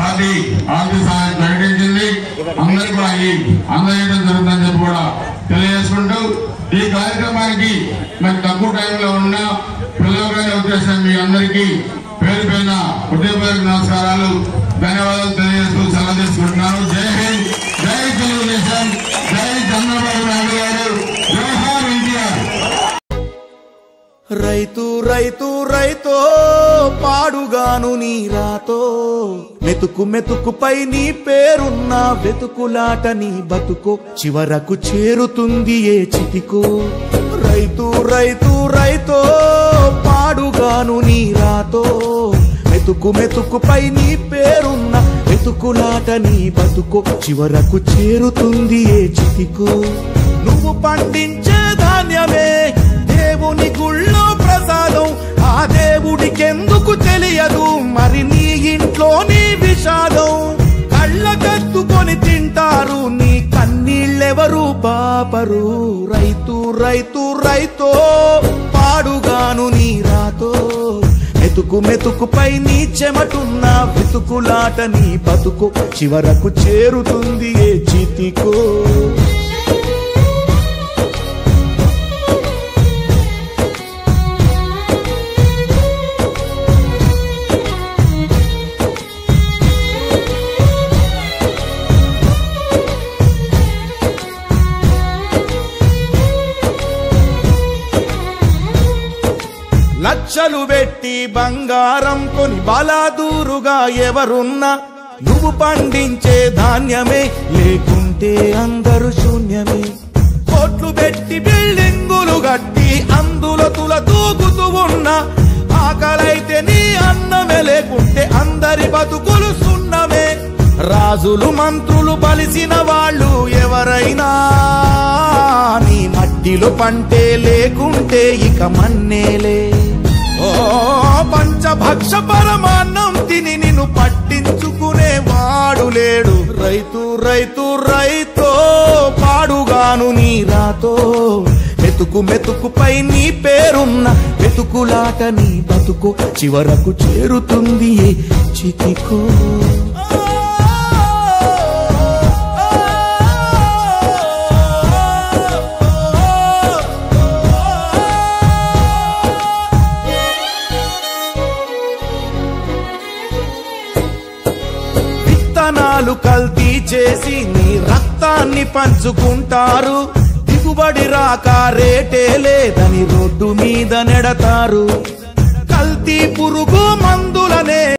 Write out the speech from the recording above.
party ఆర్థిక సహాయం ప్రకటించింది అందరికీ కూడా ఈ అందజేయడం జరుగుతుందని చెప్పి కూడా తెలియజేసుకుంటూ ఈ కార్యక్రమానికి మరి తక్కువ టైంలో ఉన్న పిల్లలుగానే వచ్చేసిన మీ అందరికీ పేరు పేరున హృదయపూర్వక నమస్కారాలు ధన్యవాదాలు తెలియజేస్తూ సెలవు తీసుకుంటున్నాను జై హింద్ జై తెలుగుదేశం జై చంద్రబాబు నాయుడు గారు జవహర్ ఎన్టీఆర్ రైతు రైతు రైతో పాడుగాను నీ రాతో మెతుకు మెతుకుపై నీ పేరున్న వెతుకులాట నీ బతుకో చివరకు చేరుతుంది ఏ చితికో రైతు రైతు రైతో పాడుగాను నీ రాతో మెతుకు మెతుకుపై నీ పేరున్న వెతుకులాట నీ బతుకో చివరకు చేరుతుంది ఏ చితికో నువ్వు పండించే ధాన్యమే దేవుని గుళ్ళో ప్రసాదం ఆ దేవుడికెందుకు తెలియదు మరి నీ ఇంట్లో నీ విషాదం కళ్ళ కత్తుకొని తింటారు నీ కన్నీళ్ళెవరు పాపరు రైతు రైతు రైతో పాడుగాను నీ రాతో మెతుకు మెతుకుపై నీ చెమటున్న వెతుకులాట నీ బతుకు చివరకు చేరుతుంది ఏ చితికో లక్షలు పెట్టి బంగారం కొని బలాదూరుగా ఎవరున్నా నువ్వు పండించే ధాన్యమే లేకుంటే అందరు శూన్యమే కోట్లు పెట్టి బిల్డింగులు కట్టి అందులో తుల తూగుతూ ఉన్నా ఆకలైతే నీ అన్నమే లేకుంటే అందరి బతుకులు సున్నమే రాజులు మంత్రులు బలిసిన వాళ్ళు ఎవరైనా నీ మట్టిలో పంటే లేకుంటే ఇక మన్నేలే ఓ పంచభక్ష పరమాన్నం తిని నిన్ను పట్టించుకునే వాడు లేడు రైతు రైతు రైతో పాడుగాను నీ రాతో మెతుకు మెతుకుపై నీ పేరున్న మెతుకులాట నీ బతుకు చివరకు చేరుతుంది ఏ చితికో విత్తనాలు కల్తీ చేసి నీ రక్తాన్ని పంచుకుంటారు దిగుబడి రాక రేటే లేదని రోడ్డు మీద నెడతారు కల్తీ పురుగు